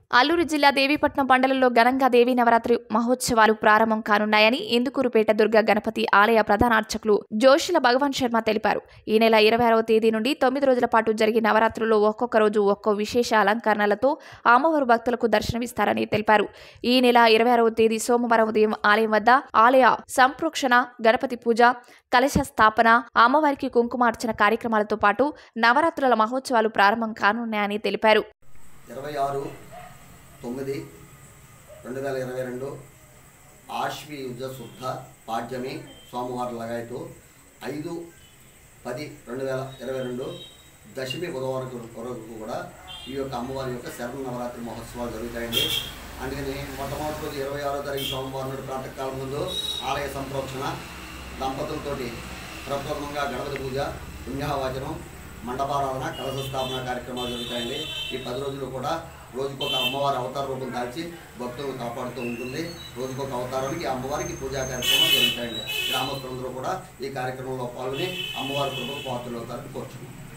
అల్లూరు జిల్లా దేవీపట్నం మండలంలో ఘనంగా దేవీ నవరాత్రి మహోత్సవాలు ప్రారంభం కానున్నాయని ఇందుకూరుపేట దుర్గా గణపతి ఆలయ ప్రధాన అర్చకులు జోషుల భగవాన్ శర్మ తెలిపారు ఈ నెల ఇరవై ఆరవ తేదీ నుండి తొమ్మిది రోజుల పాటు జరిగే నవరాత్రుల్లో ఒక్కొక్క రోజు ఒక్కో విశేష అలంకరణలతో అమ్మవారు భక్తులకు దర్శనమిస్తారని తెలిపారు ఈ నెల ఇరవై ఆరవ తేదీ సోమవారం ఉదయం ఆలయం వద్ద ఆలయ సంప్రోక్షణ గణపతి పూజ కలశ స్థాపన అమ్మవారికి కుంకుమార్చన కార్యక్రమాలతో పాటు నవరాత్రుల మహోత్సవాలు ప్రారంభం కానున్నాయని తెలిపారు ఇరవై ఆరు తొమ్మిది రెండు వేల ఇరవై రెండు ఆశ్వయుజ శుద్ధ పాడ్యమి సోమవారం లగాయతు ఐదు పది రెండు వేల ఇరవై రెండు దశమి బుధవారం వరకు కూడా ఈ యొక్క అమ్మవారి యొక్క శరణ నవరాత్రి మహోత్సవాలు జరుగుతాయండి అందుకని మొట్టమొదటి రోజు ఇరవై ఆరో తారీఖు సోమవారం నాడు ప్రాతకాలం ముందు ఆలయ సంప్రోక్షణ దంపతులతోటి ప్రప్రథమంగా గణపతి పూజ పుణ్యవాచనం మండపారాధన కలశ స్థాపన కార్యక్రమాలు జరుగుతాయండి ఈ పది రోజులు కూడా రోజుకొక అమ్మవారి అవతార రూపం దాల్చి భక్తులను కాపాడుతూ ఉంటుంది రోజుకొక అవతారానికి అమ్మవారికి పూజా కార్యక్రమాలు జరుగుతాయండి గ్రామస్తులందరూ కూడా ఈ కార్యక్రమంలో పాల్గొని అమ్మవారి కృపకు పాత్రలు అవుతారని కోరుచున్నాం